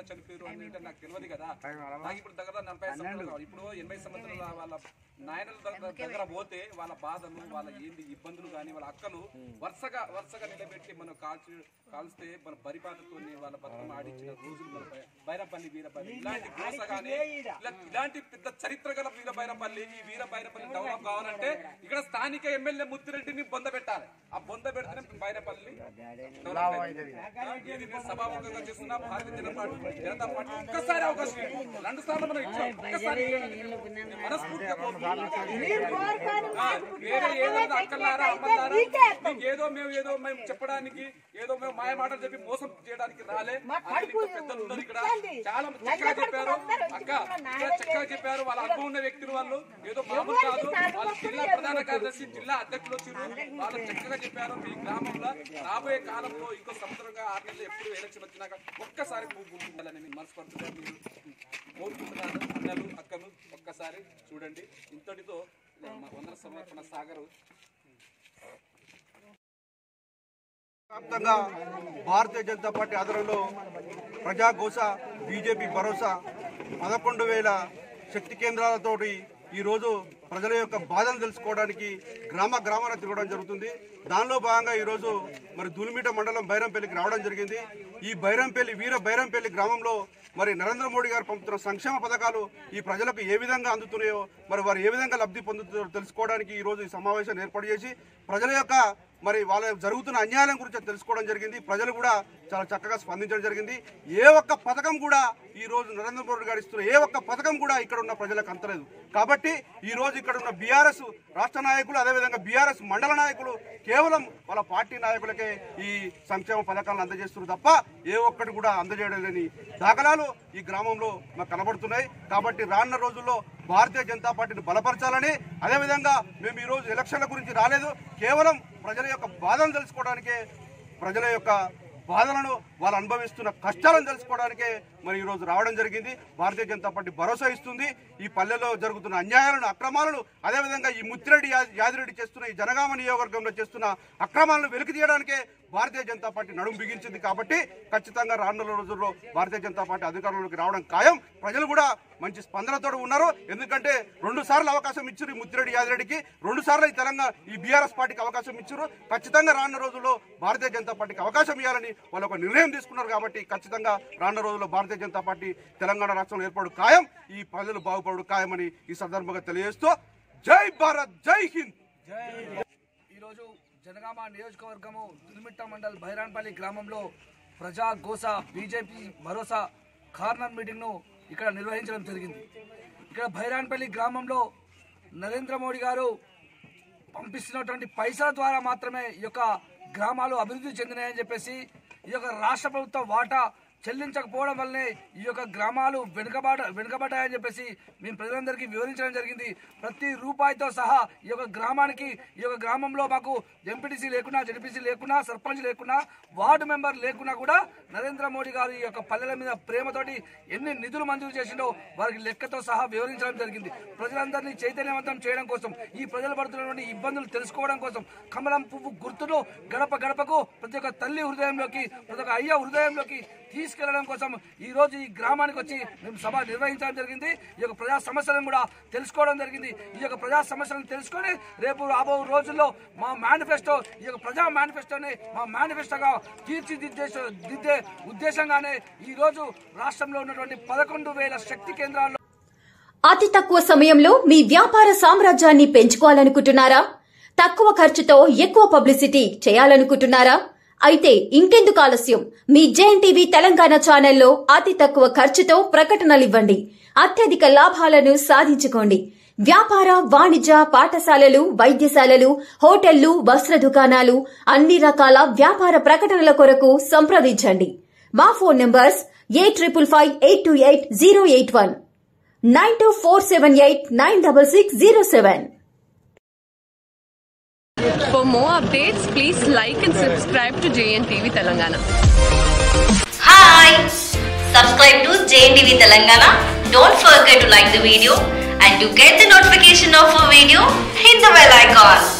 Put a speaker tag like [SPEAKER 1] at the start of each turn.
[SPEAKER 1] ఎట్లా చనిపోయారు అని అంటే నాకు తెలియదు కదా నాకు ఇప్పుడు దగ్గర నలభై సంవత్సరాలు ఇప్పుడు ఎనభై సంవత్సరాల వాళ్ళ నాయనల దగ్గర దగ్గర పోతే వాళ్ళ బాధలు వాళ్ళ ఏంది ఇబ్బందులు కానీ వాళ్ళ అక్కలు వరుసగా వరుసగా నిలబెట్టి మనం కాల్చి కాల్స్తే మన పరిపాలనతో వాళ్ళ బతుకమ్మ ఆడించిన రోజులు మన బై- బైరపల్లి వీరపల్లి ఇలాంటి గోస కానీ ఇలా- ఇలాంటి పెద్ద చరిత్ర గల వీర బైరపల్లి ఈ వీర బైరపల్లి డెవలప్ కావాలంటే ఇక్కడ స్థానిక ఎమ్మెల్యే ముత్తిరెడ్డిని బొంద పెట్టాలి ఆ బొంద పెడితేనే బైరపల్లి డెవలప్ అవుతుంది. ఇది నేను సభాముఖంగా చేస్తున్నా భారతీయ జనతా పార్టీ జనతా పార్టీ ఒక్కసారి అవకాశం ఇవ్వండి. రెండు సార్లు మనం ఇచ్చాం ఒక్కసారి మనస్ఫూర్తిగా కోరుకుంటున్నాం. ఆ, వేరే ఏదో అక్కలారా అమ్మలారా మీకు ఏదో మేము ఏదో మేము చెప్పడానికి ఏదో మేము మాయ మాటలు చెప్పి మోసం చేయడానికి రాలే అందరూ ఇంకా పెద్దలు ఉన్నారు ఇక్కడ చాలా చక్కగా చెప్పారు అక్క ఇక్కడ చక్కగా చెప్పారు వాళ్ళ అనుభవం ఉన్న వ్యక్తులు వాళ్ళు ఏదో మామూలు కాదు వాళ్ళు జిల్లా ప్రధాన కార్యదర్శి జిల్లా అధ్యక్షులు వచ్చారు వాళ్ళు చక్కగా చెప్పారు మీ గ్రామంలో రాబోయే కాలంలో ఇంకో సంవత్సరంగా ఆరు నెలలు ఎప్పుడు ఎలక్షన్ వచ్చినాక ఒక్కసారి పువ్వు గుర్తుండాలని నేను మనస్ఫూర్తిగా మీరు కోరుకుంటున్నాను అన్నలు అక్కలు ఒక్కసారి చూడండి ఇంతటితో మా వందల సమర్పణ సాగరు
[SPEAKER 2] వ్యాప్తంగా భారతీయ జనతా పార్టీ ఆధ్వర్యంలో ప్రజాఘోష బీజేపీ భరోసా పదకొండు వేల శక్తి కేంద్రాలతోటి ఈరోజు ప్రజల యొక్క బాధలు తెలుసుకోవడానికి గ్రామ గ్రామాన తిరగడం జరుగుతుంది దానిలో భాగంగా ఈరోజు మరి దులిమిట మండలం బైరంపల్లికి రావడం జరిగింది ఈ బైరంపల్లి వీర బైరంపల్లి గ్రామంలో మరి నరేంద్ర మోడీ గారు పంపుతున్న సంక్షేమ పథకాలు ఈ ప్రజలకు ఏ విధంగా అందుతున్నాయో మరి వారు ఏ విధంగా లబ్ధి పొందుతున్నారో తెలుసుకోవడానికి ఈరోజు ఈ సమావేశాన్ని ఏర్పాటు చేసి ప్రజల యొక్క మరి వాళ్ళ జరుగుతున్న అన్యాయం గురించి తెలుసుకోవడం జరిగింది ప్రజలు కూడా చాలా చక్కగా స్పందించడం జరిగింది ఏ ఒక్క పథకం కూడా ఈ రోజు నరేంద్ర మోడీ గారు ఇస్తున్న ఏ ఒక్క పథకం కూడా ఇక్కడ ఉన్న ప్రజలకు అంతలేదు కాబట్టి ఈ రోజు ఇక్కడ ఉన్న బీఆర్ఎస్ రాష్ట్ర నాయకులు అదేవిధంగా బీఆర్ఎస్ మండల నాయకులు కేవలం వాళ్ళ పార్టీ నాయకులకే ఈ సంక్షేమ పథకాలను అందజేస్తున్నారు తప్ప ఏ ఒక్కటి కూడా అందజేయడం లేని దాఖలాలు ఈ గ్రామంలో మాకు కనబడుతున్నాయి కాబట్టి రానున్న రోజుల్లో భారతీయ జనతా పార్టీని బలపరచాలని అదేవిధంగా మేము ఈ రోజు ఎలక్షన్ల గురించి రాలేదు కేవలం ప్రజల యొక్క బాధను తెలుసుకోవడానికే ప్రజల యొక్క బాధలను వాళ్ళు అనుభవిస్తున్న కష్టాలను తెలుసుకోవడానికే మరి ఈ రోజు రావడం జరిగింది భారతీయ జనతా పార్టీ భరోసా ఇస్తుంది ఈ పల్లెల్లో జరుగుతున్న అన్యాయాలను అక్రమాలను అదేవిధంగా ఈ ముత్తిరెడ్డి యా- యాదిరెడ్డి చేస్తున్న ఈ జనగామ నియోజకవర్గంలో చేస్తున్న అక్రమాలను వెలికి తీయడానికే భారతీయ జనతా పార్టీ నడుము బిగించింది కాబట్టి ఖచ్చితంగా రానున్న రోజుల్లో భారతీయ జనతా పార్టీ అధికారంలోకి రావడం ఖాయం ప్రజలు కూడా మంచి స్పందనతో ఉన్నారు ఎందుకంటే రెండు సార్లు అవకాశం ఇచ్చారు ఈ ముత్తిరెడ్డి యాదిరెడ్డికి రెండు సార్లు ఈ తెలంగాణ ఈ బీఆర్ఎస్ పార్టీకి అవకాశం ఇచ్చారు ఖచ్చితంగా రానున్న రోజుల్లో భారతీయ జనతా పార్టీకి అవకాశం ఇవ్వాలని వాళ్ళు ఒక నిర్ణయం తీసుకున్నారు కాబట్టి ఖచ్చితంగా రానున్న రోజుల్లో భారతీయ జనతా పార్టీ తెలంగాణ రాష్ట్రంలో ఏర్పడు ఖాయం ఈ ప్రజలు బాగుపడు ఖాయమని ఈ సందర్భంగా తెలియజేస్తూ జై భారత్ జై హింద్
[SPEAKER 3] ఈరోజు జనగామ నియోజకవర్గము దులిమిట్ట మండల్ బైరాన్పల్లి గ్రామంలో ప్రజా గోస బీజేపీ భరోసా కార్నర్ మీటింగ్ను ఇక్కడ నిర్వహించడం జరిగింది ఇక్కడ బైరాన్పల్లి గ్రామంలో నరేంద్ర మోడీ గారు పంపిస్తున్నటువంటి పైసల ద్వారా మాత్రమే ఈ యొక్క గ్రామాలు అభివృద్ధి చెందినాయని చెప్పేసి ఈ యొక్క రాష్ట్ర ప్రభుత్వ వాటా చెల్లించకపోవడం వల్లనే ఈ యొక్క గ్రామాలు వెనుకబాట వెనుకబడ్డాయని చెప్పేసి మేము ప్రజలందరికీ వివరించడం జరిగింది ప్రతి రూపాయితో సహా ఈ యొక్క గ్రామానికి ఈ యొక్క గ్రామంలో మాకు ఎంపీటీసీ లేకున్నా జడ్పీసీ లేకున్నా సర్పంచ్ లేకున్నా వార్డు మెంబర్ లేకున్నా కూడా నరేంద్ర మోడీ గారు ఈ యొక్క పల్లెల మీద ప్రేమతోటి ఎన్ని నిధులు మంజూరు చేసిండో వారికి లెక్కతో సహా వివరించడం జరిగింది ప్రజలందరినీ చైతన్యవంతం చేయడం కోసం ఈ ప్రజలు పడుతున్నటువంటి ఇబ్బందులు తెలుసుకోవడం కోసం కమలం పువ్వు గుర్తును గడప గడపకు ప్రతి ఒక్క తల్లి హృదయంలోకి ప్రతి ఒక్క అయ్య హృదయంలోకి తీసుకెళ్లడం కోసం ఈ రోజు ఈ గ్రామానికి వచ్చి మేము సభ నిర్వహించడం జరిగింది ఈ యొక్క ప్రజా సమస్యలను కూడా తెలుసుకోవడం జరిగింది ఈ యొక్క ప్రజా సమస్యలను తెలుసుకొని రేపు రాబో రోజుల్లో మా మేనిఫెస్టో ఈ యొక్క ప్రజా మేనిఫెస్టోని మా మేనిఫెస్టోగా తీర్చిదిద్దే దిద్దే ఉద్దేశంగానే ఈ రోజు రాష్ట్రంలో ఉన్నటువంటి పదకొండు వేల శక్తి కేంద్రాల్లో
[SPEAKER 4] అతి తక్కువ సమయంలో మీ వ్యాపార సామ్రాజ్యాన్ని పెంచుకోవాలనుకుంటున్నారా తక్కువ ఖర్చుతో ఎక్కువ పబ్లిసిటీ చేయాలనుకుంటున్నారా అయితే ఇంకెందుకు ఆలస్యం మీ జేఎన్టీవీ తెలంగాణ ఛానల్లో అతి తక్కువ ఖర్చుతో ప్రకటనలివ్వండి అత్యధిక లాభాలను సాధించుకోండి వ్యాపార వాణిజ్య పాఠశాలలు వైద్యశాలలు హోటళ్లు వస్త్ర దుకాణాలు అన్ని రకాల వ్యాపార ప్రకటనల కొరకు సంప్రదించండి మా phone numbers eight triple five eight two eight zero eight one nine two four seven eight nine double six zero seven
[SPEAKER 5] For more updates, please like and subscribe to JNTV Telangana.
[SPEAKER 6] Hi! Subscribe to JNTV Telangana. Don't forget to like the video and to get the notification of a video, hit the bell icon.